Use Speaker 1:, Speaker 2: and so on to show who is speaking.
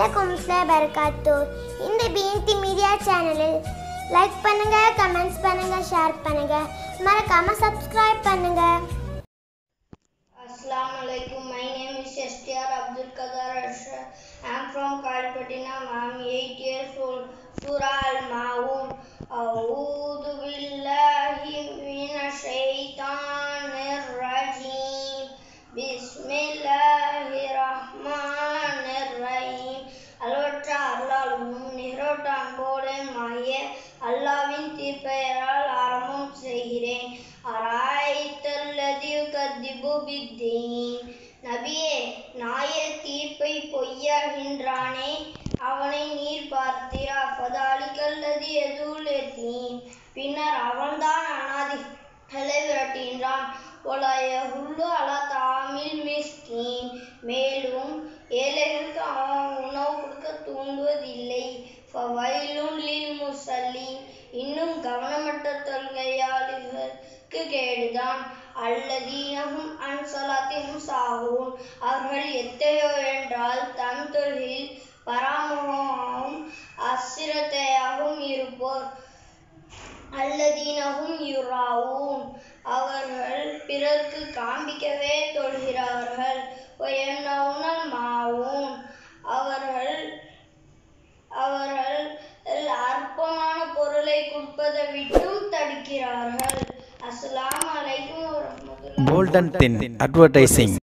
Speaker 1: வலைக்கும் பரகாத்து இந்த பிஎன்டி மீடியா சேனலில் லைக் பண்ணுங்க கமெண்ட்ஸ் பண்ணுங்க ஷேர் பண்ணுங்க மறக்காம சப்ஸ்கிரைப் பண்ணுங்க
Speaker 2: Assalamu alaikum. My name is STR Abdul Qadar Ashraf. I am from Kalpatina. I am 8 years old. Surah Al-Ma'un. أعوذ بالله من الشيطان الرجيم بسم الله الرحمن الرحيم அளவற்ற அருளாளனும் நிகரோட்ட அன்போடுமாகிய அல்லாவின் திருப்பெயரால் ஆரம்பம் செய்கிறேன் அராய்த்தல்லதி கத்திபு பித்தீன் நபியே நாய தீர்ப்பை பொய்யாகின்றானே அவனை நீர் பார்த்தீரா பதாலிக்கல்லதி எதுலத்தீன் பின்னர் அவன்தான் அனாதிகளை விரட்டுகின்றான் ஒலையகுள்ளு அலா தாமில் மிஸ்கீன் மேலும் ஏழைகளுக்கு அவன் உணவு கொடுக்க தூண்டுவதில்லை ஃபவைலுன் லில் முசல்லீன் இன்னும் கவனமற்ற தொல்கையாளிகளுக்கு கேடுதான் அல்லதீனகும் அன் சலாத்திலும் சாகும் அவர்கள் எத்தையோ என்றால் தன் தொழில் பராமுகமாகவும் அசிரத்தையாகவும் இருப்போர் அல்லதீனகும் யுராவும் அவர்கள் பிறர்க்கு காண்பிக்கவே தொழுகிறார்கள் உயர்ந்தவுணல் மாவும் அவர்கள் அவர்கள் அற்பமான பொருளை கொடுப்பதை விட்டும் தடுக்கிறார்கள் அஸ்ஸலாமு அலைக்கும் வரஹ்மத்துல்லாஹி
Speaker 3: Golden Tin Advertising